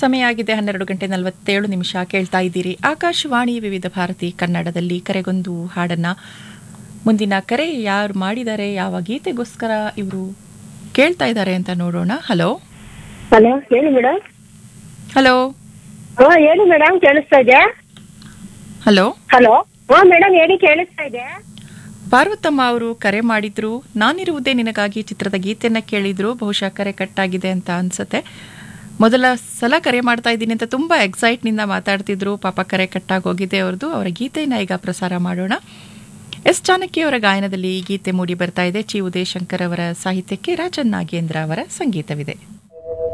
ಸಮಯ ಆಗಿದೆ ಹನ್ನೆರಡು ಗಂಟೆ ನಲವತ್ತೇಳು ನಿಮಿಷ ಕೇಳ್ತಾ ಇದ್ದೀರಿ ಆಕಾಶವಾಣಿ ವಿವಿಧ ಭಾರತಿ ಕನ್ನಡದಲ್ಲಿ ಕರೆಗೊಂದು ಹಾಡನ್ನ ಮುಂದಿನ ಕರೆ ಯಾರು ಮಾಡಿದ್ದಾರೆ ಯಾವ ಗೀತೆಗೋಸ್ಕರ ಇವರು ಕೇಳ್ತಾ ಇದ್ದಾರೆ ಅಂತ ನೋಡೋಣ ಹಲೋ ಹಲೋ ಹೇಳಿ ಮೇಡಮ್ ಹಲೋ ಹಾ ಹೇಳಿ ಮೇಡಮ್ ಕೇಳಿಸ್ತಾ ಇದೆ ಹಲೋ ಹಲೋ ಹಾ ಮೇಡಮ್ ಹೇಳಿ ಕೇಳಿಸ್ತಾ ಇದೆ ಪಾರ್ವತಮ್ಮ ಅವರು ಕರೆ ಮಾಡಿದ್ರು ನಾನಿರುವುದೇ ನಿನಗಾಗಿ ಚಿತ್ರದ ಗೀತೆಯನ್ನ ಕೇಳಿದ್ರು ಬಹುಶಃ ಕರೆ ಕಟ್ಟಾಗಿದೆ ಅಂತ ಅನ್ಸುತ್ತೆ ಮೊದಲ ಸಲ ಕರೆ ಮಾಡ್ತಾ ಇದ್ದೀನಿ ಅಂತ ತುಂಬಾ ಎಕ್ಸೈಟ್ ನಿಂದ ಮಾತಾಡ್ತಿದ್ರು ಪಾಪ ಕರೆ ಕಟ್ಟಾಗಿ ಹೋಗಿದೆ ಅವ್ರದ್ದು ಅವರ ಗೀತೆಯನ್ನ ಈಗ ಪ್ರಸಾರ ಮಾಡೋಣ ಎಸ್ ಚಾಣಕ್ಯ ಅವರ ಗಾಯನದಲ್ಲಿ ಈ ಗೀತೆ ಮೂಡಿ ಬರ್ತಾ ಇದೆ ಚಿ ಉದಯಶಂಕರ್ ಅವರ ಸಾಹಿತ್ಯಕ್ಕೆ ರಾಜನ್ ನಾಗೇಂದ್ರ ಅವರ ಸಂಗೀತವಿದೆ